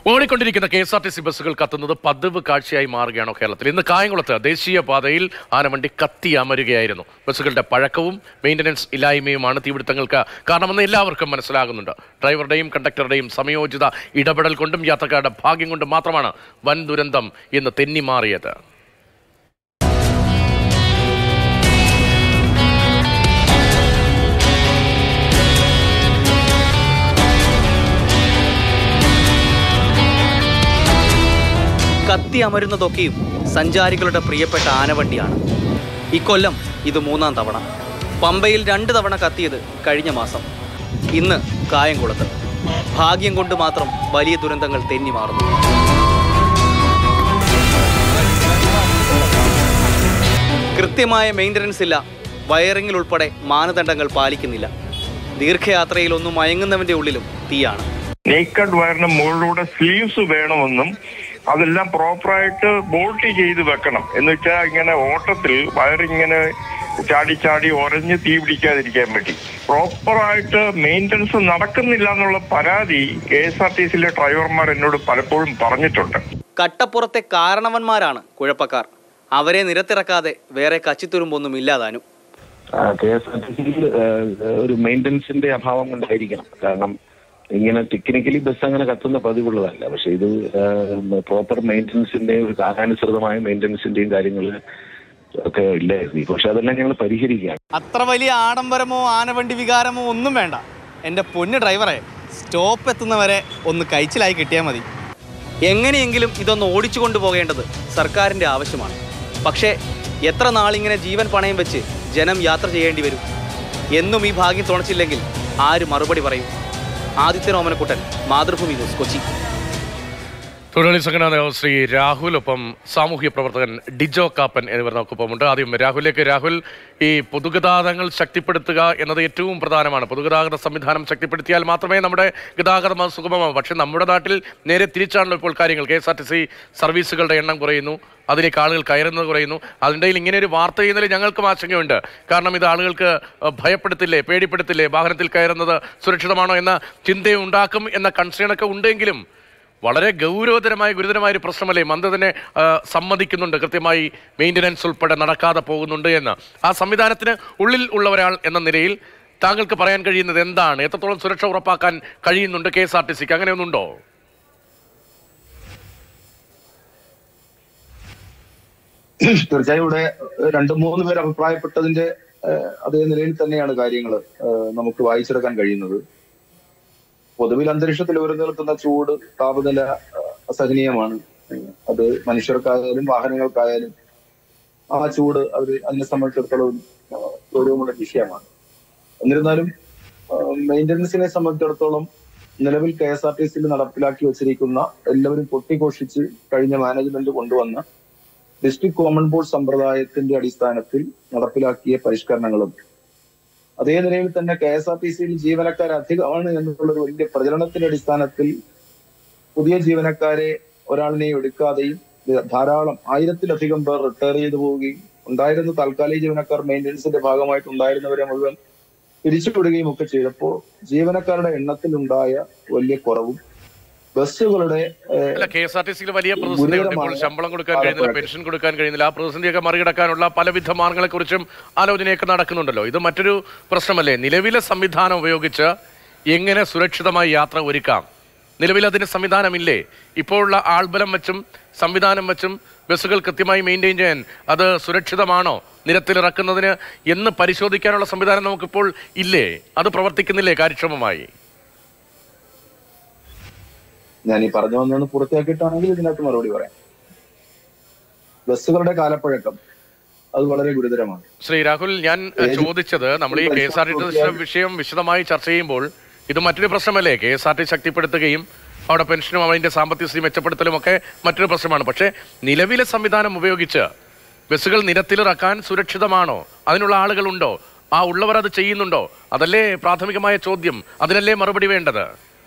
ഓടിക്കൊണ്ടിരിക്കുന്ന K S R T C ബസ്സുകൾ കത്തുന്നത് പതിവ് കാഴ്ചയായി മാറുകയാണോ കേരളത്തിൽ ഇന്ന് കായംകുളത്ത് ദേശീയ പാതയിൽ ആനവണ്ടി കത്തി അമരുകയായിരുന്നു ബസ്സുകളുടെ പഴക്കവും മെയിൻ്റനൻസ് ഇല്ലായ്മയുമാണ് തീപിടുത്തങ്ങൾക്ക് കാരണമെന്ന് എല്ലാവർക്കും മനസ്സിലാകുന്നുണ്ട് ഡ്രൈവറുടെയും കണ്ടക്ടറുടെയും സമയോചിത ഇടപെടൽ കൊണ്ടും യാത്രക്കാരുടെ ഭാഗ്യം കൊണ്ടും മാത്രമാണ് വൻ ദുരന്തം ഇന്ന് തെന്നിമാറിയത് കത്തി അമരുന്നതൊക്കെയും സഞ്ചാരികളുടെ പ്രിയപ്പെട്ട ആനവണ്ടിയാണ് ഇക്കൊല്ലം ഇത് മൂന്നാം തവണ പമ്പയിൽ രണ്ട് തവണ കത്തിയത് കഴിഞ്ഞ മാസം ഇന്ന് കായംകുളത്ത് ഭാഗ്യം കൊണ്ട് മാത്രം വലിയ ദുരന്തങ്ങൾ തെന്നി മാറുന്നു കൃത്യമായ മെയിൻ്റനൻസ് ഇല്ല വയറിങ്ങിൽ ഉൾപ്പെടെ മാനദണ്ഡങ്ങൾ പാലിക്കുന്നില്ല ദീർഘയാത്രയിൽ ഒന്നും മയങ്ങുന്നവന്റെ ഉള്ളിലും തീയാണ് നേക്കഡ് വയറിന് മുകളിലൂടെ സ്ലീവ്സ് വേണമെന്നും അതെല്ലാം പ്രോപ്പറായിട്ട് ബോൾട്ട് ചെയ്ത് വെക്കണം എന്ന് വെച്ചാൽ ഇങ്ങനെ ഓട്ടത്തിൽ വയറിങ്ങനെ ചാടി ചാടി ഉറഞ്ഞ് തീ പിടിക്കാതിരിക്കാൻ വേണ്ടി പ്രോപ്പറായിട്ട് മെയിൻ്റനൻസ് നടക്കുന്നില്ല എന്നുള്ള പരാതി കെ എസ് ആർ ടി സിയിലെ ഡ്രൈവർമാർ എന്നോട് പലപ്പോഴും പറഞ്ഞിട്ടുണ്ട് കട്ടപ്പുറത്തെ കാരണവന്മാരാണ് കുഴപ്പക്കാർ അവരെ നിരത്തിറക്കാതെ വേറെ കച്ചിത്തുരുമ്പൊന്നും ഇല്ലാതാനും കെ എസ് ആർ ടി സിയിൽ ഒരു മെയിൻ്റനൻസിന്റെ അഭാവം കൊണ്ടായിരിക്കണം കാരണം ഇങ്ങനെ ടെക്നിക്കലി ബസ് അങ്ങനെ കത്തുന്ന പതിവുള്ളതല്ല പക്ഷെ ഇത് പ്രോപ്പർ മെയിൻ്റനൻസിന്റെയും ഒരു കാലാനുസൃതമായ മെയിൻ്റനൻസിന്റെയും കാര്യങ്ങൾ ഒക്കെ ഇല്ലായിരുന്നു പക്ഷെ അതെല്ലാം ഞങ്ങൾ പരിഹരിക്കുകയാണ് അത്ര വലിയ ആഡംബരമോ ആനവണ്ടി വികാരമോ ഒന്നും വേണ്ട എൻ്റെ പൊന്ന് ഡ്രൈവറെ സ്റ്റോപ്പ് എത്തുന്നവരെ ഒന്ന് കഴിച്ചിലായി കിട്ടിയാൽ മതി എങ്ങനെയെങ്കിലും ഇതൊന്ന് ഓടിച്ചു കൊണ്ടുപോകേണ്ടത് സർക്കാരിൻ്റെ ആവശ്യമാണ് പക്ഷേ എത്ര നാളിങ്ങനെ ജീവൻ പണയം വെച്ച് ജനം യാത്ര ചെയ്യേണ്ടി വരും എന്നും ഈ ഭാഗ്യം തുണച്ചില്ലെങ്കിൽ ആര് മറുപടി പറയും ആദിത്യ ഓമനക്കുട്ടൻ മാതൃഭൂമി ന്യൂസ് കൊച്ചി തൊഴിലാളി സംഘടനാ നേതാവ് ശ്രീ രാഹുൽ ഒപ്പം സാമൂഹ്യ പ്രവർത്തകൻ ഡിജോ കാപ്പൻ എന്നിവർ നമുക്കൊപ്പമുണ്ട് ആദ്യം രാഹുലിലേക്ക് രാഹുൽ ഈ പൊതുഗതാഗതങ്ങൾ ശക്തിപ്പെടുത്തുക എന്നത് ഏറ്റവും പ്രധാനമാണ് പൊതുഗതാഗത സംവിധാനം ശക്തിപ്പെടുത്തിയാൽ മാത്രമേ നമ്മുടെ ഗതാഗതം അത് സുഗമമാവൂ പക്ഷേ നമ്മുടെ നാട്ടിൽ നേരെ തിരിച്ചാണല്ലോ ഇപ്പോൾ കാര്യങ്ങൾ K S R T C സർവീസുകളുടെ എണ്ണം കുറയുന്നു അതിലേക്ക് ആളുകൾ കയറുന്നത് കുറയുന്നു അതിൻ്റെ ഇങ്ങനെ ഒരു വാർത്ത ചെയ്യുന്നതിൽ ഞങ്ങൾക്കും ആശങ്കയുണ്ട് കാരണം ഇത് ആളുകൾക്ക് അഹ്, ഭയപ്പെടുത്തില്ലേ പേടിപ്പെടുത്തില്ലേ വാഹനത്തിൽ കയറുന്നത് സുരക്ഷിതമാണോ എന്ന ചിന്തയുണ്ടാക്കും എന്ന കൺസേണൊക്കെ ഉണ്ടെങ്കിലും വളരെ ഗൗരവതരമായ ഗുരുതരമായ ഒരു പ്രശ്നമല്ലേ മന്ത് തന്നെ ആ, സമ്മതിക്കുന്നുണ്ട് കൃത്യമായി മെയിൻ്റനൻസ് ഉൾപ്പെടെ നടക്കാതെ പോകുന്നുണ്ട് എന്ന് ആ സംവിധാനത്തിന് ഉള്ളിൽ ഉള്ള ഒരാൾ എന്ന നിലയിൽ താങ്കൾക്ക് പറയാൻ കഴിയുന്നത് എന്താണ് എത്രത്തോളം സുരക്ഷ ഉറപ്പാക്കാൻ കഴിയുന്നുണ്ട് കെ എസ് ആർ ടി സിക്ക് അങ്ങനെയൊന്നുണ്ടോ തീർച്ചയായും ഇവിടെ രണ്ട് മൂന്ന് പേർ അഭിപ്രായപ്പെട്ടതിന്റെ ഏഹ്, അതേ നിലയിൽ തന്നെയാണ് കാര്യങ്ങൾ നമുക്ക് വായിച്ചെടുക്കാൻ കഴിയുന്നത് പൊതുവിൽ അന്തരീക്ഷത്തിൽ ഉയർന്നു നിൽക്കുന്ന ചൂട് താപനില ഏഹ്, അസഹനീയമാണ് ഏഹ്, അത് മനുഷ്യർക്കായാലും വാഹനങ്ങൾക്കായാലും ആ ചൂട് അവർ അതിനെ സംബന്ധിച്ചിടത്തോളം ഏഹ്, ഗൗരവമുള്ള വിഷയമാണ് എന്നിരുന്നാലും മെയിൻ്റനൻസിനെ സംബന്ധിച്ചിടത്തോളം നിലവിൽ കെ എസ് ആർ ടി സിയിൽ നടപ്പിലാക്കി വച്ചിരിക്കുന്ന എല്ലാവരും കൊട്ടിഘോഷിച്ച് കഴിഞ്ഞ മാനേജ്മെന്റ് കൊണ്ടുവന്ന ഡിസ്ട്രിക്ട് കോമൺ ബോർഡ് സമ്പ്രദായത്തിന്റെ അടിസ്ഥാനത്തിൽ നടപ്പിലാക്കിയ പരിഷ്കരണങ്ങളും അതേ നിലയിൽ തന്നെ കെ എസ് ആർ ടി സിയിൽ ജീവനക്കാർ അധികമാണ് എന്നുള്ള ഒരു വലിയ പ്രചരണത്തിന്റെ അടിസ്ഥാനത്തിൽ പുതിയ ജീവനക്കാരെ ഒരാളിനെ എടുക്കാതെയും ധാരാളം ആയിരത്തിലധികം പേർ റിട്ടയർ ചെയ്തു പോവുകയും ഉണ്ടായിരുന്ന താൽക്കാലിക ജീവനക്കാർ മെയിൻ്റനൻസിന്റെ ഭാഗമായിട്ട് ഉണ്ടായിരുന്നവരെ മുഴുവൻ പിരിച്ചുവിടുകയും ഒക്കെ ചെയ്തപ്പോൾ ജീവനക്കാരുടെ എണ്ണത്തിലുണ്ടായ വലിയ കുറവും ബസ്സുകളുടെ ഏഹ്, അല്ല കെ എസ് ആർ ടി സിയിൽ വലിയ പ്രതിസന്ധിയുണ്ട് ഇപ്പോൾ ഗുരുതരമായ ശമ്പളം കൊടുക്കാൻ കഴിയുന്നില്ല പെൻഷൻ കൊടുക്കാൻ കഴിയുന്നില്ല ആ പ്രതിസന്ധിയൊക്കെ മറികടക്കാനുള്ള പലവിധ മാർഗങ്ങളെക്കുറിച്ചും ആലോചനയൊക്കെ നടക്കുന്നുണ്ടല്ലോ ഇത് മറ്റൊരു പ്രശ്നമല്ലേ നിലവിലെ സംവിധാനം ഉപയോഗിച്ച് എങ്ങനെ സുരക്ഷിതമായി യാത്ര ഒരുക്കാം നിലവിൽ അതിന് സംവിധാനമില്ലേ ഇപ്പോഴുള്ള ആൾബലം വെച്ചും സംവിധാനം വെച്ചും ബസ്സുകൾ കൃത്യമായി മെയിൻറ്റെയിൻ ചെയ്യാൻ അത് സുരക്ഷിതമാണോ നിരത്തിലിറക്കുന്നതിന് എന്ന് പരിശോധിക്കാനുള്ള സംവിധാനം നമുക്കിപ്പോൾ ഇല്ലേ അത് പ്രവർത്തിക്കുന്നില്ലേ കാര്യക്ഷമമായി ഞാൻ ഈ പറഞ്ഞു വന്നൊന്ന് പൂർത്തിയാക്കിയിട്ടാണെങ്കിൽ ഇതിനകത്ത് മറുപടി പറയാം ബസ്സുകളുടെ കാലപ്പഴക്കം അത് വളരെ ഗുരുതരമാണ് ശ്രീ രാഹുൽ ഞാൻ എഹ്, ചോദിച്ചത് നമ്മൾ ഈ K S R T C വിഷയം വിശദമായി ചർച്ച ചെയ്യുമ്പോൾ ഇത് മറ്റൊരു പ്രശ്നമല്ലേ കെ എസ് ആർ ടി ശക്തിപ്പെടുത്തുകയും അവിടെ പെൻഷനും അതിന്റെ സാമ്പത്തിക സ്ഥിതി മെച്ചപ്പെടുത്തലും ഒക്കെ മറ്റൊരു പ്രശ്നമാണ് പക്ഷേ നിലവിലെ സംവിധാനം ഉപയോഗിച്ച് ബസ്സുകൾ നിരത്തിലിറക്കാൻ സുരക്ഷിതമാണോ അതിനുള്ള ആളുകളുണ്ടോ ആ ഉള്ളവർ അത് ചെയ്യുന്നുണ്ടോ അതല്ലേ പ്രാഥമികമായ ചോദ്യം അതിനല്ലേ മറുപടി വേണ്ടത്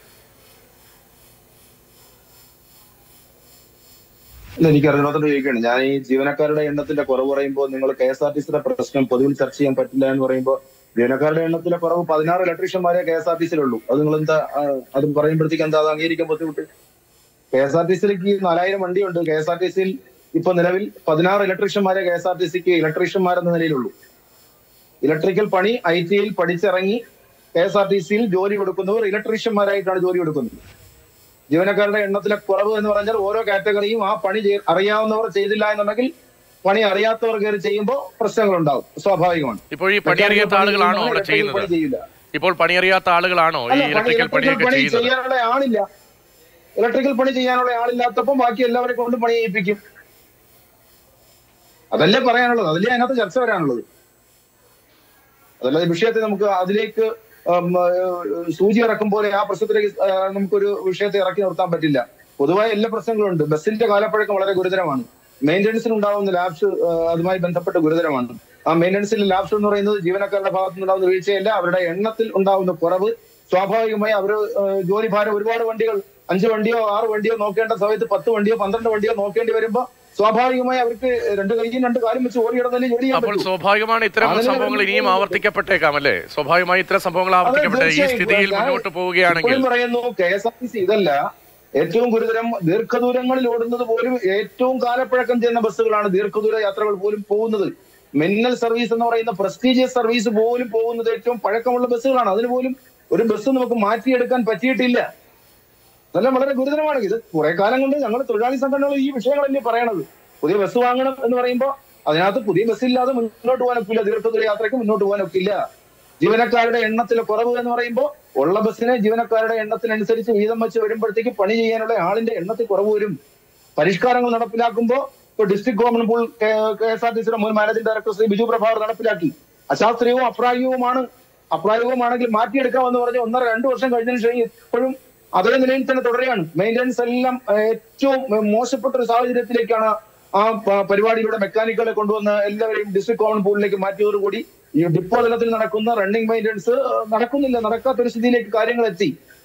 ഇല്ല, എനിക്ക് അറിഞ്ഞോത്തോട് ചോദിക്കുകയാണ് ഞാൻ ഈ ജീവനക്കാരുടെ എണ്ണത്തിന്റെ കുറവ് പറയുമ്പോൾ നിങ്ങൾ കെ എസ് ആർ ടി സിയുടെ പ്രശ്നം പൊതുവിൽ ചർച്ച ചെയ്യാൻ പറ്റില്ല എന്ന് പറയുമ്പോൾ ജീവനക്കാരുടെ എണ്ണത്തിലെ കുറവ് പതിനാറ് ഇലക്ട്രീഷ്യന്മാരെ കെ എസ് ആർ ടി സിയിലുള്ളൂ അത് നിങ്ങൾ എന്താ ആ, അത് പറയുമ്പോഴത്തേക്ക് എന്താ അത് അംഗീകരിക്കാൻ ബുദ്ധിമുട്ട് കെ എസ് ആർ ടി സിയിലേക്ക് നാലായിരം വണ്ടിയുണ്ട് കെ എസ് ആർ ടി സിയിൽ ഇപ്പൊ നിലവിൽ പതിനാറ് ഇലക്ട്രീഷ്യന്മാരെ കെ എസ് ആർ ടി സിക്ക് ഇലക്ട്രീഷ്യന്മാർ എന്ന നിലയിലുള്ളൂ ഇലക്ട്രിക്കൽ പണി ഐ ടി ഐയിൽ പഠിച്ചിറങ്ങി കെ എസ് ആർ ടി സിയിൽ ജോലി കൊടുക്കുന്നവർ ഇലക്ട്രീഷ്യന്മാരായിട്ടാണ് ജോലി കൊടുക്കുന്നത് ജീവനക്കാരുടെ എണ്ണത്തിലെ കുറവ് എന്ന് പറഞ്ഞാൽ ഓരോ കാറ്റഗറിയും ആ പണി ചെയ്- അറിയാവുന്നവർ ചെയ്തില്ല എന്നുണ്ടെങ്കിൽ പണി അറിയാത്തവർ കയറി ചെയ്യുമ്പോൾ പ്രശ്നങ്ങൾ ഉണ്ടാവും സ്വാഭാവികമാണ് ഇപ്പോൾ ഈ പണിയറിയാത്ത ആളുകളാണോ അവിടെ ഇലക്ട്രിക്കൽ ചെയ്യുന്നത് പണി ചെയ്യില്ല ഇപ്പോൾ പണിയറിയാത്ത ആളുകളാണോ ഈ അല്ല പണി ഇലക്ട്രിക്കൽ ഇലക്ട്രിക്കൽ പണിയൊക്കെ പണി ചെയ്യുന്നത് ചെയ്യാനുള്ള ആളില്ല ഇലക്ട്രിക്കൽ പണി ചെയ്യാനുള്ള ആളില്ലാത്തപ്പോൾ ബാക്കി എല്ലാവരെ കൊണ്ട് പണി ചെയ്യിപ്പിക്കും അതല്ലേ പറയാനുള്ളത് അതല്ലേ അതിനകത്ത് ചർച്ച വരാനുള്ളത് അതല്ലാതെ ഈ വിഷയത്തെ നമുക്ക് അതിലേക്ക് ഉം, ഏഹ്, സൂചി ഇറക്കും പോലെ ആ പ്രശ്നത്തിലേക്ക് ഏഹ്, നമുക്കൊരു വിഷയത്തെ ഇറക്കി നിർത്താൻ പറ്റില്ല പൊതുവായ എല്ലാ പ്രശ്നങ്ങളും ഉണ്ട് ബസ്സിന്റെ കാലപ്പഴക്കം വളരെ ഗുരുതരമാണ് മെയിൻ്റനൻസിന് ഉണ്ടാവുന്ന ലാബ്സ് അതുമായി ബന്ധപ്പെട്ട് ഗുരുതരമാണ് ആ മെയിൻ്റനൻസിലെ ലാബ്സ് എന്ന് പറയുന്നത് ജീവനക്കാരുടെ ഭാഗത്തു നിന്നുണ്ടാവുന്ന വീഴ്ചയല്ല അവരുടെ എണ്ണത്തിൽ ഉണ്ടാവുന്ന കുറവ് സ്വാഭാവികമായി അവർ ജോലി ഭാരം ഒരുപാട് വണ്ടികൾ അഞ്ച് വണ്ടിയോ ആറ് വണ്ടിയോ നോക്കേണ്ട സമയത്ത് പത്ത് വണ്ടിയോ പന്ത്രണ്ട് വണ്ടിയോ നോക്കേണ്ടി വരുമ്പോൾ സ്വാഭാവികമായി അവർക്ക് രണ്ട് കൈയും രണ്ട് കാലും വെച്ച് ഓടിയിടുന്നതിന് ജോലി ചെയ്യാൻ അപ്പോൾ പറ്റൂ. സ്വാഭാവികമാണ് ഇത്തരം അതിന് സംഭവങ്ങൾ ഇനിയും വേണ്ടി ആവർത്തിക്കപ്പെട്ടേക്കാം അല്ലേ സ്വാഭാവികമായി ഇത്തരം സംഭവങ്ങൾ അതെ, ആവർത്തിക്കപ്പെട്ടെ ഈ തീർച്ചയായും. സ്ഥിതിയിൽ ഞാൻ മുന്നോട്ട് പോവുകയാണെങ്കിൽ ഇപ്പോഴും പറയുന്നു K S R T C ഇതല്ല ഏറ്റവും ഗുരുതരം ദീർഘദൂരങ്ങളിൽ ഓടുന്നത് പോലും ഏറ്റവും കാലപ്പഴക്കം ചെയ്യുന്ന ബസ്സുകളാണ് ദീർഘദൂര യാത്രകൾ പോലും പോകുന്നത് മിന്നൽ സർവീസ് എന്ന് പറയുന്ന പ്രസ്റ്റീജിയസ് സർവീസ് പോലും പോകുന്നത് ഏറ്റവും പഴക്കമുള്ള ബസ്സുകളാണ് അതിന് പോലും ഒരു ബസ് നമുക്ക് മാറ്റിയെടുക്കാൻ പറ്റിയിട്ടില്ല അതെല്ലാം വളരെ ഗുരുതരമാണ് ഇത് കുറെ കാലം കൊണ്ട് ഞങ്ങൾ തൊഴിലാളി സംഘടനകൾ ഈ വിഷയങ്ങളല്ലേ പറയണത് പുതിയ ബസ് വാങ്ങണം എന്ന് പറയുമ്പോൾ അതിനകത്ത് പുതിയ ബസ്സില്ലാതെ മുന്നോട്ട് പോകാൻ ഒക്കില്ല ദീർഘദൂര യാത്രയ്ക്ക് മുന്നോട്ട് പോകാൻ ഒക്കില്ല ജീവനക്കാരുടെ എണ്ണത്തിലെ കുറവ് എന്ന് പറയുമ്പോൾ ഉള്ള ബസ്സിനെ ജീവനക്കാരുടെ എണ്ണത്തിനനുസരിച്ച് വീതം വെച്ച് വരുമ്പോഴത്തേക്ക് പണി ചെയ്യാനുള്ള ആളിന്റെ എണ്ണത്തിൽ കുറവ് വരും പരിഷ്കാരങ്ങൾ നടപ്പിലാക്കുമ്പോൾ ഇപ്പൊ district government pool K S R T സിയുടെ മുൻ മാനേജിംഗ് ഡയറക്ടർ ശ്രീ ബിജു പ്രഭാകർ നടപ്പിലാക്കി അശാസ്ത്രീയവും അപ്രായോഗികവുമാണ് അപ്രായോഗികമാണെങ്കിൽ മാറ്റിയെടുക്കാമെന്ന് പറഞ്ഞ് ഒന്നര രണ്ടു വർഷം കഴിഞ്ഞതിന് ശേഷം ഇപ്പോഴും അതേ നിലയിൽ തന്നെ തുടരുകയാണ് മെയിൻ്റനൻസ് എല്ലാം ഏഹ്, ഏറ്റവും മോശപ്പെട്ട ഒരു സാഹചര്യത്തിലേക്കാണ് ആ പ- പരിപാടിയിലൂടെ മെക്കാനിക്കുകളെ കൊണ്ടുവന്ന് എല്ലാവരെയും ഡിസ്ട്രിക്ട് ഗവൺമെന്റ് പൂളിലേക്ക് മാറ്റിയതോടുകൂടി ഈ ഡിപ്പോ തലത്തിൽ നടക്കുന്ന റണ്ണിംഗ് മെയിൻ്റനൻസ് നടക്കുന്നില്ല നടക്കാത്തൊരു സ്ഥിതിയിലേക്ക് കാര്യങ്ങൾ എത്തി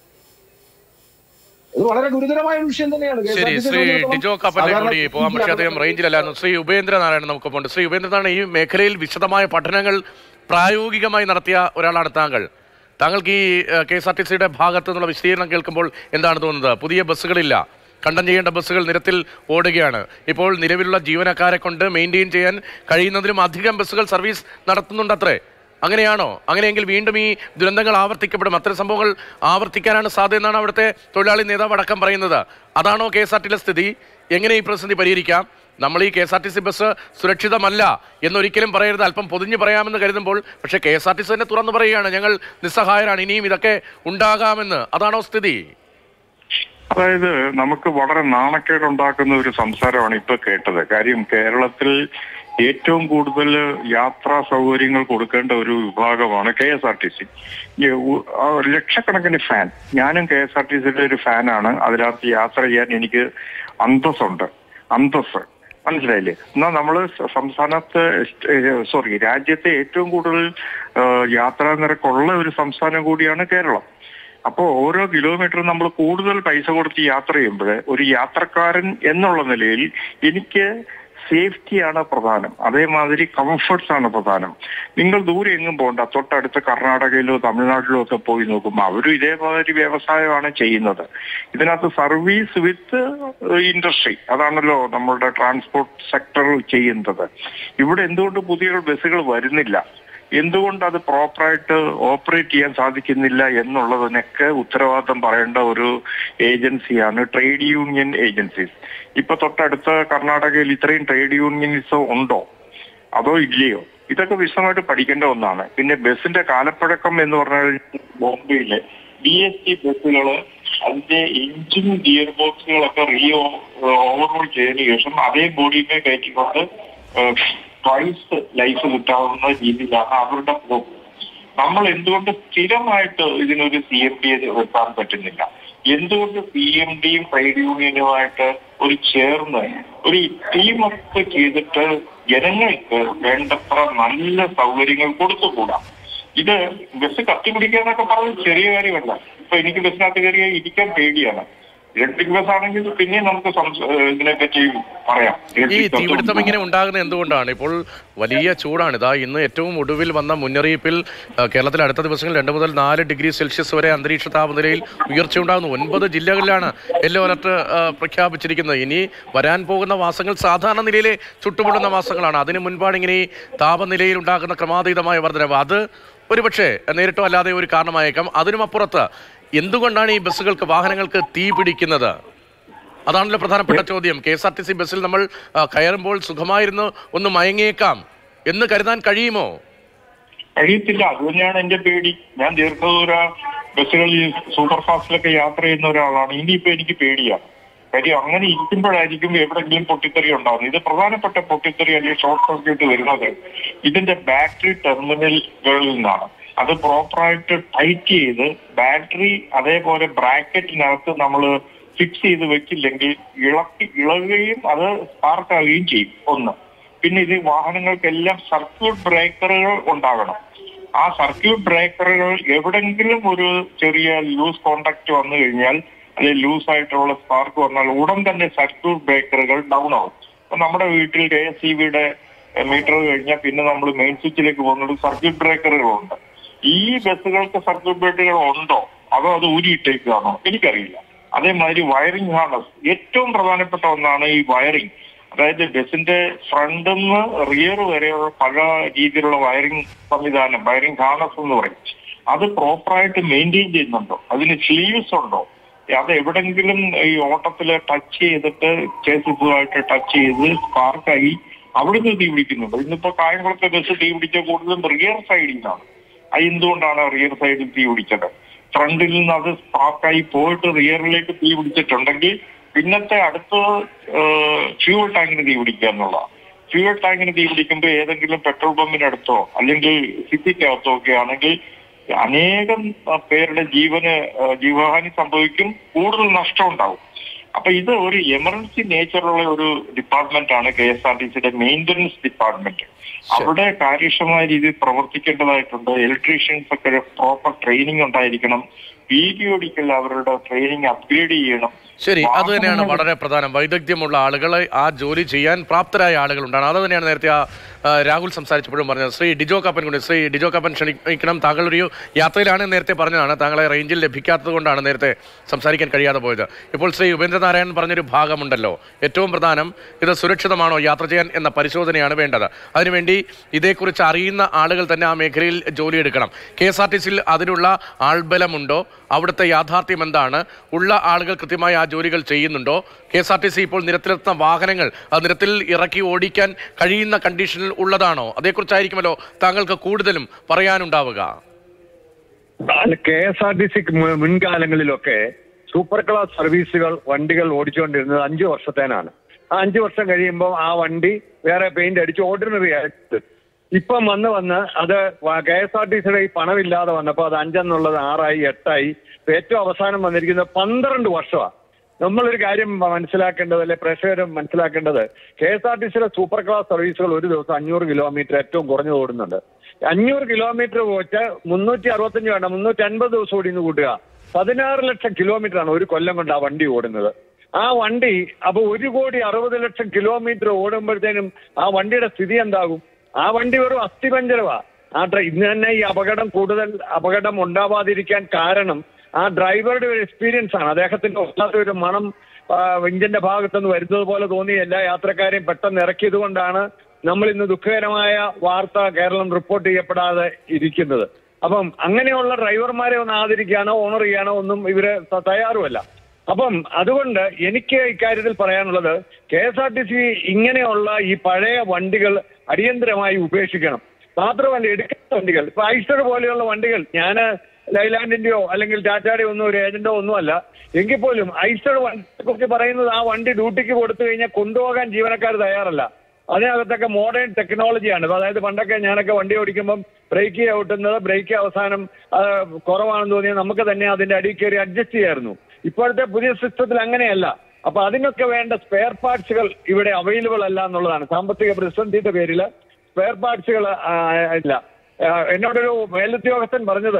ഇത് വളരെ ഗുരുതരമായ ഒരു വിഷയം തന്നെയാണ് കെ എസ് ആർ ശരി ടി സി ശ്രീ സംബന്ധിച്ചിടത്തോളം ഡിജോ കപ്പലിനെ സാധാരണ കൂടി പോകാൻ പക്ഷേ അദ്ദേഹം റേഞ്ചിലല്ലായിരുന്നു ശ്രീ ഉപേന്ദ്രനാരായണൻ നമുക്കൊപ്പം ശ്രീ ഉപേന്ദ്രനാണ് ഈ മേഖലയിൽ വിശദമായ പഠനങ്ങൾ പ്രായോഗികമായി നടത്തിയ ഒരാളാണ് താങ്കൾ താങ്കൾക്ക് ഈ കെ എസ് ആർ ടി സിയുടെ ഭാഗത്തു നിന്നുള്ള വിശദീകരണം കേൾക്കുമ്പോൾ എന്താണ് തോന്നുന്നത് പുതിയ ബസ്സുകളില്ല കണ്ടം ചെയ്യേണ്ട ബസ്സുകൾ നിരത്തിൽ ഓടുകയാണ് ഇപ്പോൾ നിലവിലുള്ള ജീവനക്കാരെ കൊണ്ട് മെയിൻറ്റെയിൻ ചെയ്യാൻ കഴിയുന്നതിലും അധികം ബസ്സുകൾ സർവീസ് നടത്തുന്നുണ്ടത്രേ അങ്ങനെയാണോ അങ്ങനെയെങ്കിൽ വീണ്ടും ഈ ദുരന്തങ്ങൾ ആവർത്തിക്കപ്പെടും അത്തരം സംഭവങ്ങൾ ആവർത്തിക്കാനാണ് സാധ്യത എന്നാണ് അവിടുത്തെ തൊഴിലാളി നേതാവ് അടക്കം പറയുന്നത് അതാണോ കെ എസ് ആർ ടിയിലെ സ്ഥിതി എങ്ങനെ ഈ പ്രതിസന്ധി പരിഹരിക്കാം നമ്മൾ ഈ K S R T C bus സുരക്ഷിതമല്ല എന്നൊരിക്കലും പറയരുത് അല്പം പൊതിഞ്ഞു പറയാമെന്ന് കരുതുമ്പോൾ പക്ഷേ K S R T C തന്നെ തുറന്നു പറയുകയാണ് ഞങ്ങൾ നിസ്സഹായരാണ് ഇനിയും ഇതൊക്കെ ഉണ്ടാകാമെന്ന് അതാണോ സ്ഥിതി അതായത് നമുക്ക് വളരെ നാണക്കേടുണ്ടാക്കുന്ന ഒരു സംസാരമാണ് ഇപ്പൊ കേട്ടത് കാര്യം കേരളത്തിൽ ഏറ്റവും കൂടുതൽ യാത്രാ സൗകര്യങ്ങൾ കൊടുക്കേണ്ട ഒരു വിഭാഗമാണ് K S R T C ലക്ഷക്കണക്കിന് ഫാൻ ഞാനും കെ എസ് ആർ ടി സിയുടെ ഒരു ഫാനാണ് അതിനകത്ത് യാത്ര ചെയ്യാൻ എനിക്ക് അന്തസ്സുണ്ട് അന്തസ് മനസ്സിലായില്ലേ എന്നാൽ നമ്മൾ സംസ്ഥാനത്ത് സോറി രാജ്യത്തെ ഏറ്റവും കൂടുതൽ ഏഹ്, യാത്രാ നിരക്കുള്ള ഒരു സംസ്ഥാനം കൂടിയാണ് കേരളം അപ്പോൾ ഓരോ കിലോമീറ്ററും നമ്മൾ കൂടുതൽ പൈസ കൊടുത്ത് യാത്ര ചെയ്യുമ്പോൾ ഒരു യാത്രക്കാരൻ എന്നുള്ള നിലയിൽ എനിക്ക് സേഫ്റ്റിയാണ് പ്രധാനം അതേമാതിരി കംഫർട്ട്സ് ആണ് പ്രധാനം നിങ്ങൾ ദൂരെ എങ്ങും പോകണ്ട തൊട്ടടുത്ത കർണാടകയിലോ തമിഴ്നാട്ടിലോ ഒക്കെ പോയി നോക്കുമ്പോൾ അവരും ഇതേമാതിരി വ്യവസായമാണ് ചെയ്യുന്നത് ഇതിനകത്ത് സർവീസ് വിത്ത് ഇൻഡസ്ട്രി അതാണല്ലോ നമ്മളുടെ ട്രാൻസ്പോർട്ട് സെക്ടർ ചെയ്യുന്നത് ഇവിടെ എന്തുകൊണ്ട് പുതിയ ബസ്സുകൾ വരുന്നില്ല എന്തുകൊണ്ട് അത് പ്രോപ്പറായിട്ട് ഓപ്പറേറ്റ് ചെയ്യാൻ സാധിക്കുന്നില്ല എന്നുള്ളതിനൊക്കെ ഉത്തരവാദിത്തം പറയേണ്ട ഒരു ഏജൻസിയാണ് ട്രേഡ് യൂണിയൻ ഏജൻസീസ് ഇപ്പൊ തൊട്ടടുത്ത കർണാടകയിൽ ഇത്രയും ട്രേഡ് യൂണിയനിസം ഉണ്ടോ അതോ ഇല്ലയോ ഇതൊക്കെ വിശദമായിട്ട് പഠിക്കേണ്ട ഒന്നാണ് പിന്നെ ബസ്സിന്റെ കാലപ്പഴക്കം എന്ന് പറഞ്ഞാൽ ബോംബെയിലെ ബി എസ് ടി ബസ്സുകള് അതിന്റെ എഞ്ചിൻ ഗിയർ ബോക്സുകളൊക്കെ റീ ഓവർഹോൾ ചെയ്തതിനു ശേഷം അതേ ബോഡിമേ കയറ്റിക്കൊണ്ട് ട്വൈസ് ലൈഫ് കിട്ടാവുന്ന രീതിയിലാണ് അവരുടെ പോക്ക് നമ്മൾ എന്തുകൊണ്ട് സ്ഥിരമായിട്ട് ഇതിനൊരു സി എം ഡി വെക്കാൻ പറ്റുന്നില്ല എന്തുകൊണ്ട് സി എം ഡിയും ട്രേഡ് യൂണിയനുമായിട്ട് ഒരു ചേർന്ന് ഒരു ടീം അപ്പ് ചെയ്തിട്ട് ജനങ്ങൾക്ക് വേണ്ടത്ര നല്ല സൗകര്യങ്ങൾ കൊടുത്തുകൂടാ ഇത് ബസ് കത്തിപ്പിടിക്കുക എന്നൊക്കെ പറഞ്ഞത് ചെറിയ കാര്യമല്ല ഇപ്പൊ എനിക്ക് ബസ്സിനകത്ത് കയറിയ ഇരിക്കാൻ പേടിയാണ് ഇലക്ട്രിക് ബസ് ആണെങ്കിൽ പിന്നെയും നമുക്ക് സംസ- ഏഹ് ഇതിനെപ്പറ്റി പറയാം ഈ ഇലക്ട്രിക് ബസ് തീപിടുത്തം ഇങ്ങനെ ഉണ്ടാകുന്നത് എന്തുകൊണ്ടാണ് ഇപ്പോൾ വലിയ ചൂടാണ് ഇതാ ഇന്ന് ഏറ്റവും ഒടുവിൽ വന്ന മുന്നറിയിപ്പിൽ ആ, കേരളത്തിൽ അടുത്ത ദിവസങ്ങളിൽ രണ്ട് മുതൽ നാല് ഡിഗ്രി സെൽഷ്യസ് വരെ അന്തരീക്ഷ താപനിലയിൽ ഉയർച്ചയുണ്ടാകുന്നു ഒൻപത് ജില്ലകളിലാണ് യെല്ലോ അലർട്ട് ആ, പ്രഖ്യാപിച്ചിരിക്കുന്നത് ഇനി വരാൻ പോകുന്ന മാസങ്ങൾ സാധാരണ നിലയിലെ ചുട്ടുപൊള്ളുന്ന മാസങ്ങളാണ് അതിന് മുൻപാണ് ഇങ്ങനെ ഈ താപനിലയിൽ ഉണ്ടാകുന്ന ക്രമാതീതമായ വർധനവ് അത് ഒരുപക്ഷെ നേരിട്ടോ അല്ലാതെ ഒരു കാരണമായേക്കാം അതിനുമപ്പുറത്ത് എന്തുകൊണ്ടാണ് ഈ ബസ്സുകൾക്ക് വാഹനങ്ങൾക്ക് തീ പിടിക്കുന്നത് അതാണല്ലോ പ്രധാനപ്പെട്ട ചോദ്യം K S R T C ബസ്സിൽ നമ്മൾ ആ, കയറുമ്പോൾ സുഖമായിരുന്നു ഒന്ന് മയങ്ങിയേക്കാം എന്ന് കരുതാൻ കഴിയുമോ കഴിയത്തില്ല അത് തന്നെയാണ് എന്റെ പേടി ഞാൻ ദീർഘദൂര ബസ്സുകളിൽ സൂപ്പർ ഫാസ്റ്റിലൊക്കെ യാത്ര ചെയ്യുന്ന ഒരാളാണ് ഇനിയിപ്പോ എനിക്ക് പേടിയാണ് കാര്യം അങ്ങനെ ഇരിക്കുമ്പോഴായിരിക്കും എവിടെയെങ്കിലും പൊട്ടിത്തെറി ഉണ്ടാകുന്നത് ഇത് പ്രധാനപ്പെട്ട പൊട്ടിത്തെറി അല്ലെങ്കിൽ ഷോർട്ട് സർക്യൂട്ട് വരുന്നത് ഇതിന്റെ ബാറ്ററി ടെർമിനലുകളിൽ നിന്നാണ് അത് പ്രോപ്പറായിട്ട് ടൈറ്റ് ചെയ്ത് ബാറ്ററി അതേപോലെ ബ്രാക്കറ്റിനകത്ത് നമ്മൾ ഫിക്സ് ചെയ്ത് വെച്ചില്ലെങ്കിൽ ഇളക്കി ഇളകുകയും അത് സ്പാർക്ക് ആവുകയും ചെയ്യും ഒന്ന് പിന്നെ ഇത് വാഹനങ്ങൾക്കെല്ലാം സർക്യൂട്ട് ബ്രേക്കറുകൾ ഉണ്ടാകണം ആ സർക്യൂട്ട് ബ്രേക്കറുകൾ എവിടെങ്കിലും ഒരു ചെറിയ ലൂസ് കോണ്ടാക്ട് വന്നു കഴിഞ്ഞാൽ അല്ലെങ്കിൽ ലൂസ് ആയിട്ടുള്ള സ്പാർക്ക് വന്നാൽ ഉടൻ തന്നെ സർക്യൂട്ട് ബ്രേക്കറുകൾ ഡൗൺ ആവും അപ്പൊ നമ്മുടെ വീട്ടിൽ കെ എസ് ഇ ബിയുടെ മീറ്റർ കഴിഞ്ഞാൽ പിന്നെ നമ്മൾ മെയിൻ സ്വിച്ചിലേക്ക് പോകുന്നത് സർക്യൂട്ട് ബ്രേക്കറുകളുണ്ട് ഈ ബസ്സുകൾക്ക് സർക്യൂട്ട് ബ്രേക്കറുകൾ ഉണ്ടോ അതോ അത് ഊരിയിട്ടേക്കാണോ എനിക്കറിയില്ല അതേമാതിരി വയറിംഗ് ഹാർനസ് ഏറ്റവും പ്രധാനപ്പെട്ട ഒന്നാണ് ഈ വയറിംഗ് അതായത് ബസിന്റെ ഫ്രണ്ടിൽ നിന്ന് റിയർ വരെയുള്ള പല രീതിയിലുള്ള വയറിംഗ് സംവിധാനം വയറിംഗ് ഹാർനസ് എന്ന് പറയും അത് പ്രോപ്പറായിട്ട് മെയിൻറ്റെയിൻ ചെയ്യുന്നുണ്ടോ അതിന് സ്ലീവ്സ് ഉണ്ടോ അത് എവിടെങ്കിലും ഈ ഓട്ടത്തില് ടച്ച് ചെയ്തിട്ട് ചേസിസുമായിട്ട് ടച്ച് ചെയ്ത് സ്പാർക്കായി അവിടുന്ന് തീ പിടിക്കുന്നുണ്ട് ഇന്നിപ്പോ കായംകുളത്തെ ബസ് തീ പിടിച്ച കൂടുതലും റിയർ സൈഡിൽ നിന്നാണ് അത് എന്തുകൊണ്ടാണ് റിയർ സൈഡിൽ തീ പിടിച്ചത് ഫ്രണ്ടിൽ നിന്ന് അത് സ്പാർക്കായി പോയിട്ട് റിയറിലേക്ക് തീ പിടിച്ചിട്ടുണ്ടെങ്കിൽ പിന്നത്തെ അടുത്ത ഫ്യൂവൽ ടാങ്കിന് തീ പിടിക്കുക എന്നുള്ളതാണ് ഫ്യൂവൽ ടാങ്കിന് തീ പിടിക്കുമ്പോൾ ഏതെങ്കിലും പെട്രോൾ പമ്പിനടുത്തോ അല്ലെങ്കിൽ സിറ്റിക്കകത്തോ ഒക്കെ ആണെങ്കിൽ അനേകം ആ, പേരുടെ ജീവന് ആ, ജീവഹാനി സംഭവിക്കും കൂടുതൽ നഷ്ടം ഉണ്ടാവും അപ്പൊ ഇത് ഒരു എമർജൻസി നേച്ചറുള്ള ഒരു ഡിപ്പാർട്ട്മെന്റ് ആണ് കെ എസ് ആർ ടി സിയുടെ മെയിന്റനൻസ് ഡിപ്പാർട്ട്മെന്റ് അവിടെ കാര്യക്ഷമമായ രീതിയിൽ പ്രവർത്തിക്കേണ്ടതായിട്ടുണ്ട് ഇലക്ട്രീഷ്യൻസ് ഒക്കെ പ്രോപ്പർ ട്രെയിനിങ് ഉണ്ടായിരിക്കണം പി ഡി ഒടിക്കൽ അവരുടെ ട്രെയിനിങ് അപ്ഗ്രേഡ് ചെയ്യണം ശരി അത് തന്നെയാണ് വാഹനങ്ങൾ- വളരെ പ്രധാനം വൈദഗ്ധ്യമുള്ള ആളുകളെ ആ ജോലി ചെയ്യാൻ പ്രാപ്തരായ ആളുകൾ ഉണ്ടാണ് അത് തന്നെയാണ് നേരത്തെ ആ ആ, രാഹുൽ സംസാരിച്ചപ്പോഴും പറഞ്ഞത് ശ്രീ ഡിജോ കാപ്പൻ കൊണ്ട് ശ്രീ ഡിജോ കാപ്പൻ ക്ഷണിക്കണം താങ്കൾ ഒരു യാത്രയിലാണ് നേരത്തെ പറഞ്ഞതാണ് താങ്കളെ റേഞ്ചിൽ ലഭിക്കാത്തത് കൊണ്ടാണ് നേരത്തെ സംസാരിക്കാൻ കഴിയാതെ പോയത് ഇപ്പോൾ ശ്രീ ഉപേന്ദ്രനാരായണൻ പറഞ്ഞൊരു ഭാഗമുണ്ടല്ലോ ഏറ്റവും പ്രധാനം ഇത് സുരക്ഷിതമാണോ യാത്ര ചെയ്യാൻ എന്ന പരിശോധനയാണ് വേണ്ടത് അതിനുവേണ്ടി ഇതേക്കുറിച്ച് അറിയുന്ന ആളുകൾ തന്നെ ആ മേഖലയിൽ ജോലിയെടുക്കണം കെ എസ് ആർ ടി സിയിൽ അതിനുള്ള ആൾബലമുണ്ടോ അവിടുത്തെ യാഥാർത്ഥ്യം എന്താണ് ഉള്ള ആളുകൾ കൃത്യമായി ആ ജോലികൾ ചെയ്യുന്നുണ്ടോ K S R T C ഇപ്പോൾ നിരത്തിലെത്തുന്ന വാഹനങ്ങൾ അത് നിരത്തിൽ ഇറക്കി ഓടിക്കാൻ കഴിയുന്ന കണ്ടീഷനിൽ ഉള്ളതാണോ അതേക്കുറിച്ചായിരിക്കുമല്ലോ താങ്കൾക്ക് കൂടുതലും പറയാനുണ്ടാവുക K S R T C മുൻകാലങ്ങളിലൊക്കെ സൂപ്പർ ക്ലാസ് സർവീസുകൾ വണ്ടികൾ ഓടിച്ചുകൊണ്ടിരുന്നത് അഞ്ചു വർഷത്തേനാണ് ആ അഞ്ചു വർഷം കഴിയുമ്പോൾ ആ വണ്ടി വേറെ പെയിന്റ് അടിച്ച് ഓർഡിനറി ആയിട്ട് ഇപ്പം വന്ന് വന്ന് അത് കെ എസ് ആർ ടി സിയുടെ ഈ പണമില്ലാതെ വന്നപ്പോൾ അത് അഞ്ചെന്നുള്ളത് ആറായി എട്ടായി ഇപ്പൊ ഏറ്റവും അവസാനം വന്നിരിക്കുന്നത് പന്ത്രണ്ട് വർഷമാണ് നമ്മളൊരു കാര്യം മനസ്സിലാക്കേണ്ടത് അല്ലെ പ്രേക്ഷകരും മനസ്സിലാക്കേണ്ടത് കെ എസ് ആർ ടി സിയിലെ സൂപ്പർ ക്ലാസ് സർവീസുകൾ ഒരു ദിവസം അഞ്ഞൂറ് കിലോമീറ്റർ ഏറ്റവും കുറഞ്ഞു ഓടുന്നുണ്ട് അഞ്ഞൂറ് കിലോമീറ്റർ പോയിട്ട് മുന്നൂറ്റി അറുപത്തഞ്ച് വേണ്ട മുന്നൂറ്റി അൻപത് ദിവസം ഓടി ഇന്ന് കൂട്ടുക പതിനാറ് ലക്ഷം കിലോമീറ്റർ ആണ് ഒരു കൊല്ലം കൊണ്ട് ആ വണ്ടി ഓടുന്നത് ആ വണ്ടി അപ്പൊ ഒരു കോടി അറുപത് ലക്ഷം കിലോമീറ്റർ ഓടുമ്പോഴത്തേനും ആ വണ്ടിയുടെ സ്ഥിതി എന്താകും ആ വണ്ടി വെറും അസ്ഥിപഞ്ചരവാ ആ ഡ്രൈ ഇന്ന് തന്നെ ഈ അപകടം കൂടുതൽ അപകടം ഉണ്ടാവാതിരിക്കാൻ കാരണം ആ ഡ്രൈവറുടെ ഒരു എക്സ്പീരിയൻസ് ആണ് അദ്ദേഹത്തിന്റെ വല്ലാത്ത ഒരു മണം ആ, എഞ്ചിന്റെ ഭാഗത്തുനിന്ന് വരുന്നത് പോലെ തോന്നി എല്ലാ യാത്രക്കാരെയും പെട്ടെന്ന് ഇറക്കിയത് കൊണ്ടാണ് നമ്മൾ ഇന്ന് ദുഃഖകരമായ വാർത്ത കേരളം റിപ്പോർട്ട് ചെയ്യപ്പെടാതെ ഇരിക്കുന്നത് അപ്പം അങ്ങനെയുള്ള ഡ്രൈവർമാരെ ഒന്ന് ആദരിക്കാനോ ഓണർ ചെയ്യാനോ ഒന്നും ഇവര് ത- തയ്യാറുമല്ല അപ്പം അതുകൊണ്ട് എനിക്ക് ഇക്കാര്യത്തിൽ പറയാനുള്ളത് K S R T C ഇങ്ങനെയുള്ള ഈ പഴയ വണ്ടികൾ അടിയന്തരമായി ഉപേക്ഷിക്കണം മാത്രമല്ല എടുക്കുന്ന വണ്ടികൾ ഇപ്പൊ ഐസ്റ്റർ പോലെയുള്ള വണ്ടികൾ ഞാൻ ലൈലാൻഡിന്റെയോ അല്ലെങ്കിൽ ടാറ്റയുടെയോ ഒന്നും ഒരു ഏജന്റോ ഒന്നുമല്ല എങ്കിൽ പോലും ഐസ്റ്റർ വണ്ടിയെ കുറിച്ച് പറയുന്നത് ആ വണ്ടി ഡ്യൂട്ടിക്ക് കൊടുത്തു കഴിഞ്ഞാൽ കൊണ്ടുപോകാൻ ജീവനക്കാർ തയ്യാറല്ല അതിനകത്തൊക്കെ മോഡേൺ ടെക്നോളജിയാണ് ഇപ്പൊ അതായത് പണ്ടൊക്കെ ഞാനൊക്കെ വണ്ടി ഓടിക്കുമ്പം ബ്രേക്ക് ഔട്ടുന്നത് ബ്രേക്ക് അവസാനം ആ, കുറവാണെന്ന് തോന്നിയാൽ നമുക്ക് തന്നെ അതിന്റെ അടിയിൽ കയറി അഡ്ജസ്റ്റ് ചെയ്യായിരുന്നു ഇപ്പോഴത്തെ പുതിയ സിസ്റ്റത്തിൽ അങ്ങനെയല്ല അപ്പൊ അതിനൊക്കെ വേണ്ട സ്പെയർ പാർട്സുകൾ ഇവിടെ അവൈലബിൾ അല്ല എന്നുള്ളതാണ് സാമ്പത്തിക പ്രതിസന്ധിയുടെ പേരിൽ സ്പെയർ പാർട്സുകൾ ഇല്ല ആ, എന്നോടൊരു മേലുദ്യോഗസ്ഥൻ പറഞ്ഞത്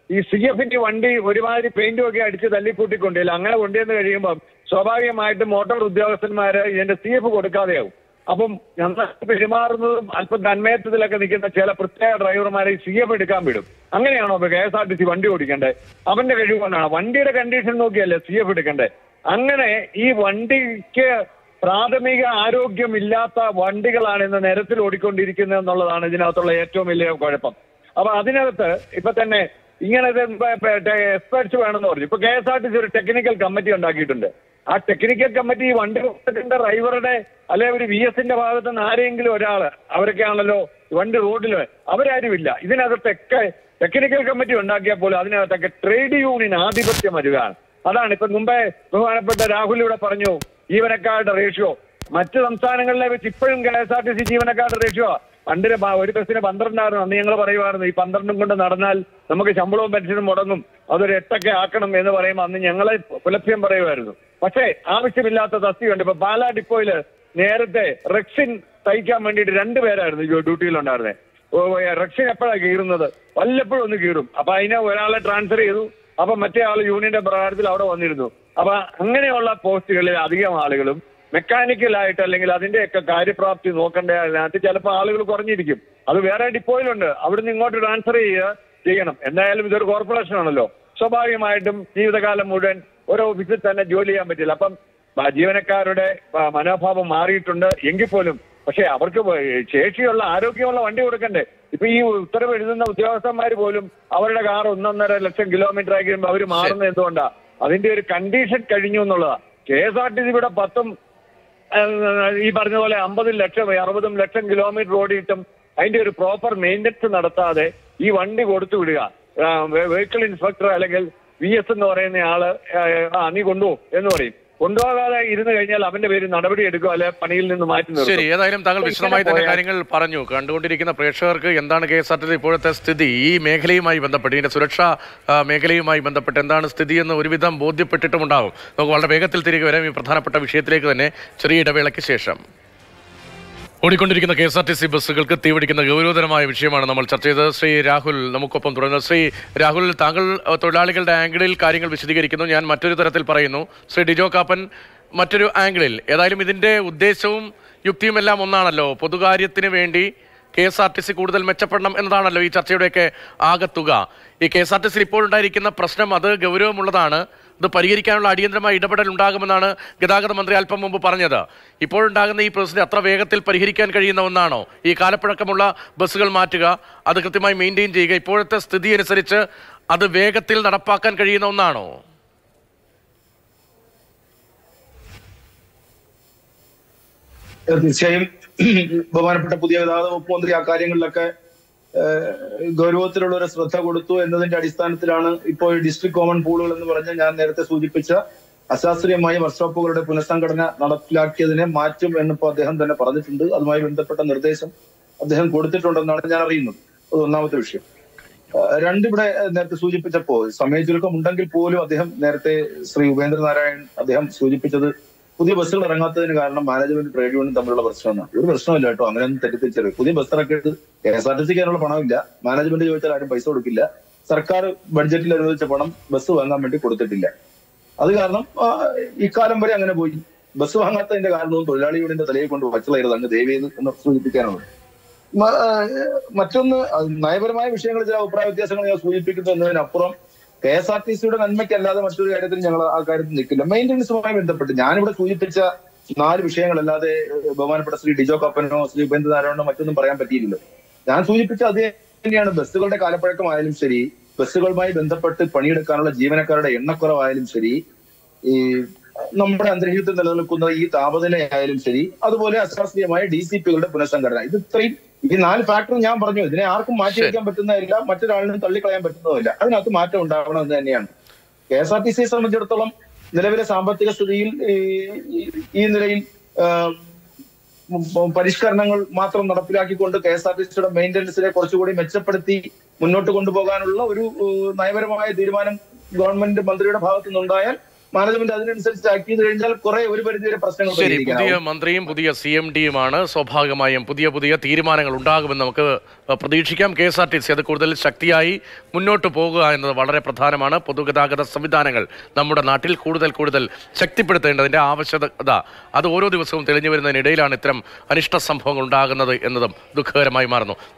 ഈ സി എഫിന്റെ വണ്ടി ഒരുമാതിരി പെയിന്റും ഒക്കെ അടിച്ച് തല്ലിക്കൂട്ടിക്കൊണ്ടില്ല അങ്ങനെ കൊണ്ടുവന്ന് കഴിയുമ്പോൾ സ്വാഭാവികമായിട്ടും മോട്ടോർ ഉദ്യോഗസ്ഥന്മാര് ഇതിന്റെ സി എഫ് കൊടുക്കാതെയാവും അപ്പം നന്നായി പെരുമാറുന്നതും അല്പം തന്മയത്വത്തിലൊക്കെ നിൽക്കുന്ന ചില പ്രത്യേക ഡ്രൈവർമാരെ സി എഫ് എടുക്കാൻ വിടും അങ്ങനെയാണോ ഇപ്പൊ K S R T C വണ്ടി ഓടിക്കേണ്ടത് അവന്റെ കഴിവ് കൊണ്ടാണ് വണ്ടിയുടെ കണ്ടീഷൻ നോക്കിയല്ലേ സി എഫ് എടുക്കേണ്ടത് അങ്ങനെ ഈ വണ്ടിക്ക് പ്രാഥമിക ആരോഗ്യമില്ലാത്ത വണ്ടികളാണ് ഇന്ന് നിരത്തിൽ ഓടിക്കൊണ്ടിരിക്കുന്നത് എന്നുള്ളതാണ് ഇതിനകത്തുള്ള ഏറ്റവും വലിയ കുഴപ്പം അപ്പൊ അതിനകത്ത് ഇപ്പൊ തന്നെ ഇങ്ങനത്തെ എക്സ്പെർട്സ് വേണമെന്ന് പറഞ്ഞു ഇപ്പൊ K S R T C ഒരു ടെക്നിക്കൽ കമ്മിറ്റി ഉണ്ടാക്കിയിട്ടുണ്ട് ആ ടെക്നിക്കൽ കമ്മിറ്റി ഈ വണ്ടി കൊടുത്തിട്ടുണ്ട് ഡ്രൈവറുടെ അല്ലെ ഒരു വി എസിന്റെ ഭാഗത്ത് നിന്ന് ആരെങ്കിലും ഒരാള് അവരൊക്കെയാണല്ലോ വണ്ടി റോഡിൽ അവരാരുമില്ല ഇതിനകത്തൊക്കെ ടെക്നിക്കൽ കമ്മിറ്റി ഉണ്ടാക്കിയാൽ പോലും അതിനകത്തൊക്കെ ട്രേഡ് യൂണിയൻ ആധിപത്യം വരികയാണ് അതാണ് ഇപ്പൊ മുമ്പേ ബഹുമാനപ്പെട്ട രാഹുൽ ഇവിടെ പറഞ്ഞു ജീവനക്കാരുടെ റേഷ്യോ മറ്റ് സംസ്ഥാനങ്ങളിലെ വെച്ച് ഇപ്പോഴും K S R T C ജീവനക്കാരുടെ റേഷ്യോ പണ്ടിന് ബ- ഒരു ബസ്സിന് പന്ത്രണ്ടായിരുന്നു അന്ന് ഞങ്ങൾ പറയുമായിരുന്നു ഈ പന്ത്രണ്ടും കൊണ്ട് നടന്നാൽ നമുക്ക് ശമ്പളവും പെൻഷനും മുടങ്ങും അതൊരു എട്ടൊക്കെ ആക്കണം എന്ന് പറയുമ്പോൾ അന്ന് ഞങ്ങളെ പുലഭ്യം പറയുമായിരുന്നു പക്ഷേ ആവശ്യമില്ലാത്ത തസ്തിയുണ്ട് ഇപ്പൊ പാലാ ഡിപ്പോയില് നേരത്തെ റെക്സിൻ തയ്ക്കാൻ വേണ്ടിയിട്ട് രണ്ടുപേരായിരുന്നു ഈ ഡ്യൂട്ടിയിലുണ്ടായിരുന്നത് ഓ, ഏ, റെക്സിൻ എപ്പോഴാണ് കീറുന്നത് വല്ലപ്പോഴും ഒന്ന് കീറും അപ്പൊ അതിനെ ഒരാളെ ട്രാൻസ്ഫർ ചെയ്തു അപ്പൊ മറ്റേ ആൾ യൂണിയന്റെ പ്രകാരത്തിൽ അവിടെ വന്നിരുന്നു അപ്പൊ അങ്ങനെയുള്ള പോസ്റ്റുകളിൽ അധികം ആളുകളും മെക്കാനിക്കലായിട്ട് അല്ലെങ്കിൽ അതിന്റെയൊക്കെ കാര്യപ്രാപ്തി നോക്കേണ്ട അതിനകത്ത് ചിലപ്പോൾ ആളുകൾ കുറഞ്ഞിരിക്കും അത് വേറെ ഡിപ്പോയിലുണ്ട് അവിടുന്ന് ഇങ്ങോട്ട് ട്രാൻസ്ഫർ ചെയ്യുക ചെയ്യണം എന്തായാലും ഇതൊരു കോർപ്പറേഷൻ ആണല്ലോ സ്വാഭാവികമായിട്ടും ജീവിതകാലം മുഴുവൻ ഒരു ഓഫീസിൽ തന്നെ ജോലി ചെയ്യാൻ പറ്റില്ല അപ്പം ആ, ജീവനക്കാരുടെ ആ, മനോഭാവം മാറിയിട്ടുണ്ട് എങ്കിൽ പോലും പക്ഷെ അവർക്ക് വ- ശേഷിയുള്ള ആരോഗ്യമുള്ള വണ്ടി കൊടുക്കണ്ടേ ഇപ്പൊ ഈ ഉത്തരവ് എഴുതുന്ന ഉദ്യോഗസ്ഥന്മാർ പോലും അവരുടെ കാർ ഒന്നൊന്നര ലക്ഷം കിലോമീറ്റർ ആയി കഴിയുമ്പോൾ അവർ മാറുന്നത് എന്തുകൊണ്ടാ അതിന്റെ ഒരു കണ്ടീഷൻ കഴിഞ്ഞു എന്നുള്ളതാ K S R T C ഇവിടെ പത്തും ആ, ഈ പറഞ്ഞ പോലെ അമ്പതും ലക്ഷം അറുപതും ലക്ഷം കിലോമീറ്റർ ഓടിയിട്ടും അതിന്റെ ഒരു പ്രോപ്പർ മെയിൻ്റനൻസ് നടത്താതെ ഈ വണ്ടി കൊടുത്തു വിടുക വെഹിക്കിൾ ഇൻസ്പെക്ടർ അല്ലെങ്കിൽ വി എസ് എന്ന് പറയുന്ന ആള് ആ, ആ നീ കൊണ്ടുപോകും എന്ന് പറയും കൊണ്ടുപോകാതെ ഇരുന്ന് കഴിഞ്ഞാൽ അവന്റെ പേര് നടപടി എടുക്കുക അല്ലെ പണിയിൽ നിന്ന് മാറ്റി നിർത്തും ശരി ഏതായാലും താങ്കൾ ഇങ്ങനെ വിശദമായി തന്നെ പോയാൽ- കാര്യങ്ങൾ പറഞ്ഞു കണ്ടുകൊണ്ടിരിക്കുന്ന പ്രേക്ഷകർക്ക് എന്താണ് K S R T C ഇപ്പോഴത്തെ സ്ഥിതി ഈ മേഖലയുമായി ബന്ധപ്പെട്ട് ഇതിന്റെ സുരക്ഷാ ആ, മേഖലയുമായി ബന്ധപ്പെട്ട് എന്താണ് സ്ഥിതി എന്ന് ഒരുവിധം ബോധ്യപ്പെട്ടിട്ടുമുണ്ടാകും നമുക്ക് വളരെ വേഗത്തിൽ തിരികെ വരാം ഈ പ്രധാനപ്പെട്ട വിഷയത്തിലേക്ക് തന്നെ ചെറിയ ഇടവേളയ്ക്ക് ശേഷം ഓടിക്കൊണ്ടിരിക്കുന്ന K S R T C ബസ്സുകൾക്ക് തീപിടിക്കുന്ന ഗൗരവതരമായ വിഷയമാണ് നമ്മൾ ചർച്ച ചെയ്തത് ശ്രീ രാഹുൽ നമുക്കൊപ്പം തുടരുന്നത് ശ്രീ രാഹുൽ താങ്കൾ അഹ്, തൊഴിലാളികളുടെ ആംഗിളിൽ കാര്യങ്ങൾ വിശദീകരിക്കുന്നു ഞാൻ മറ്റൊരു തരത്തിൽ പറയുന്നു ശ്രീ ഡിജോ കാപ്പൻ മറ്റൊരു ആംഗിളിൽ ഏതായാലും ഇതിന്റെ ഉദ്ദേശവും യുക്തിയും എല്ലാം ഒന്നാണല്ലോ പൊതുകാര്യത്തിന് വേണ്ടി K S R T C കൂടുതൽ മെച്ചപ്പെടണം എന്നതാണല്ലോ ഈ ചർച്ചയുടെയൊക്കെ ആകത്തുക ഈ കെ എസ് ആർ ടി സിയിൽ ഇപ്പോഴുണ്ടായിരിക്കുന്ന പ്രശ്നം അത് ഗൗരവമുള്ളതാണ് ഇത് പരിഹരിക്കാനുള്ള അടിയന്തരമായ ഇടപെടൽ ഉണ്ടാകുമെന്നാണ് ഗതാഗത മന്ത്രി അല്പം മുമ്പ് പറഞ്ഞത് ഇപ്പോഴുണ്ടാകുന്ന ഈ പ്രതിസന്ധി അത്ര വേഗത്തിൽ പരിഹരിക്കാൻ കഴിയുന്ന ഒന്നാണോ ഈ കാലപ്പഴക്കമുള്ള ബസ്സുകൾ മാറ്റുക അത് കൃത്യമായി മെയിൻറ്റെയിൻ ചെയ്യുക ഇപ്പോഴത്തെ സ്ഥിതി അനുസരിച്ച് അത് വേഗത്തിൽ നടപ്പാക്കാൻ കഴിയുന്ന ഒന്നാണോ തീർച്ചയായും ബഹുമാനപ്പെട്ട പുതിയ ഗതാഗത വകുപ്പ് മന്ത്രി ആ കാര്യങ്ങളിലൊക്കെ ഏഹ്, ഗൗരവത്തിലുള്ള ഒരു ശ്രദ്ധ കൊടുത്തു എന്നതിന്റെ അടിസ്ഥാനത്തിലാണ് ഇപ്പോൾ ഡിസ്ട്രിക്ട് കോമൺ പൂളുകൾ എന്ന് പറഞ്ഞ് ഞാൻ നേരത്തെ സൂചിപ്പിച്ച അശാസ്ത്രീയമായ വർക്ക്ഷോപ്പുകളുടെ പുനഃസംഘടന നടപ്പിലാക്കിയതിനെ മാറ്റും എന്നിപ്പോ അദ്ദേഹം തന്നെ പറഞ്ഞിട്ടുണ്ട് അതുമായി ബന്ധപ്പെട്ട നിർദ്ദേശം അദ്ദേഹം കൊടുത്തിട്ടുണ്ടെന്നാണ് ഞാൻ അറിയുന്നത് അത് ഒന്നാമത്തെ വിഷയം ഏഹ്, രണ്ടിവിടെ നേരത്തെ സൂചിപ്പിച്ചപ്പോ സമയ ചുരുക്കം ഉണ്ടെങ്കിൽ പോലും അദ്ദേഹം നേരത്തെ ശ്രീ ഉപേന്ദ്രനാരായൺ അദ്ദേഹം സൂചിപ്പിച്ചത് പുതിയ ബസ്സുകൾ ഇറങ്ങാത്തതിന് കാരണം മാനേജ്മെന്റ് ട്രേഡ് യൂണിയൻ തമ്മിലുള്ള പ്രശ്നമാണ് ഒരു പ്രശ്നമില്ല കേട്ടോ അങ്ങനെ ഒന്നും തെറ്റിദ്ധരിച്ചത് പുതിയ ബസ് ഇറക്കിയിട്ട് കെ എസ് ആർ ടി സിക്ക് അതിനുള്ള പണമില്ല മാനേജ്മെന്റ് ചോദിച്ചാൽ ആരും പൈസ കൊടുക്കില്ല സർക്കാർ ബഡ്ജറ്റിൽ അനുവദിച്ച പണം ബസ് വാങ്ങാൻ വേണ്ടി കൊടുത്തിട്ടില്ല അത് കാരണം ആ, ഇക്കാലം വരെ അങ്ങനെ പോയി ബസ് വാങ്ങാത്തതിന്റെ കാരണവും തൊഴിലാളി യൂണിയന്റെ തലയിൽ കൊണ്ട് വച്ചലായിരുന്നു അങ്ങ് ദേവിയത് എന്ന് സൂചിപ്പിക്കാനുള്ളത് മ- ആ, മറ്റൊന്ന് അത് നയപരമായ വിഷയങ്ങളിൽ ചില അഭിപ്രായ വ്യത്യാസങ്ങൾ ഞാൻ സൂചിപ്പിക്കുന്നു എന്നതിനപ്പുറം കെ എസ് ആർ ടി സിയുടെ നന്മയ്ക്കല്ലാതെ മറ്റൊരു കാര്യത്തിൽ ഞങ്ങൾ ആ കാര്യത്തിൽ നിൽക്കില്ല മെയിൻ്റനൻസുമായി ബന്ധപ്പെട്ട് ഞാനിവിടെ സൂചിപ്പിച്ച നാല് വിഷയങ്ങളല്ലാതെ ഏഹ്, ബഹുമാനപ്പെട്ട ശ്രീ ഡിജോ കപ്പനോ ശ്രീ ഉപേന്ദ്ര നാരായണനോ മറ്റൊന്നും പറയാൻ പറ്റിയില്ലല്ലോ ഞാൻ സൂചിപ്പിച്ച അത് തന്നെയാണ് ബസ്സുകളുടെ കാലപ്പഴക്കമായാലും ശരി ബസ്സുകളുമായി ബന്ധപ്പെട്ട് പണിയെടുക്കാനുള്ള ജീവനക്കാരുടെ എണ്ണക്കുറവായാലും ശരി ഈ നമ്മുടെ അന്തരീക്ഷത്തിൽ നിലനിൽക്കുന്ന ഈ താപനിലയായാലും ശരി അതുപോലെ അശാസ്ത്രീയമായ ഡി സി പികളുടെ പുനഃസംഘടന ഇത് ഇത്രയും ഈ നാല് ഫാക്ടർ ഞാൻ പറഞ്ഞു ഇതിനെ ആർക്കും മാറ്റി വയ്ക്കാൻ പറ്റുന്നതല്ല മറ്റൊരാളിനും തള്ളിക്കളയാൻ പറ്റുന്നതല്ല അതിനകത്ത് മാറ്റം ഉണ്ടാവണം എന്ന് തന്നെയാണ് കെ എസ് ആർ ടി സിയെ സംബന്ധിച്ചിടത്തോളം നിലവിലെ സാമ്പത്തിക സ്ഥിതിയിൽ ഈ- ഈ- ഈ നിലയിൽ ആ, ഉം, പരിഷ്കരണങ്ങൾ മാത്രം നടപ്പിലാക്കിക്കൊണ്ട് കെ എസ് ആർ ടി സിയുടെ മെയിൻ്റനൻസിനെ കുറച്ചുകൂടി മെച്ചപ്പെടുത്തി മുന്നോട്ട് കൊണ്ടുപോകാനുള്ള ഒരു ഏഹ്, നയപരമായ തീരുമാനം ഗവൺമെന്റ് മന്ത്രിയുടെ ഭാഗത്തു നിന്നുണ്ടായാൽ മാനേജ്മെന്റ് അതിനനുസരിച്ച് ആക്ട് ചെയ്ത് കഴിഞ്ഞാൽ കുറെ ഒരു പരിധിവരെ പ്രശ്നങ്ങൾ ശരി പുതിയ പരിഹരിക്കാനാവും. മന്ത്രിയും പുതിയ സി എം ഡിയുമാണ് സ്വാഭാവികമായും പുതിയ പുതിയ തീരുമാനങ്ങൾ ഉണ്ടാകുമെന്ന് നമുക്ക് പ്രതീക്ഷിക്കാം K S R T C അത് കൂടുതൽ ശക്തിയായി മുന്നോട്ട് പോകുക എന്നത് വളരെ പ്രധാനമാണ് പൊതുഗതാഗത സംവിധാനങ്ങൾ നമ്മുടെ നാട്ടിൽ കൂടുതൽ കൂടുതൽ ശക്തിപ്പെടുത്തേണ്ടതിന്റെ ആവശ്യകത അത് ഓരോ ദിവസവും തെളിഞ്ഞു വരുന്നതിനിടയിലാണ് ഇത്തരം അനിഷ്ട സംഭവങ്ങൾ ഉണ്ടാകുന്നത് എന്നതും ദുഃഖകരമായി മാറുന്നു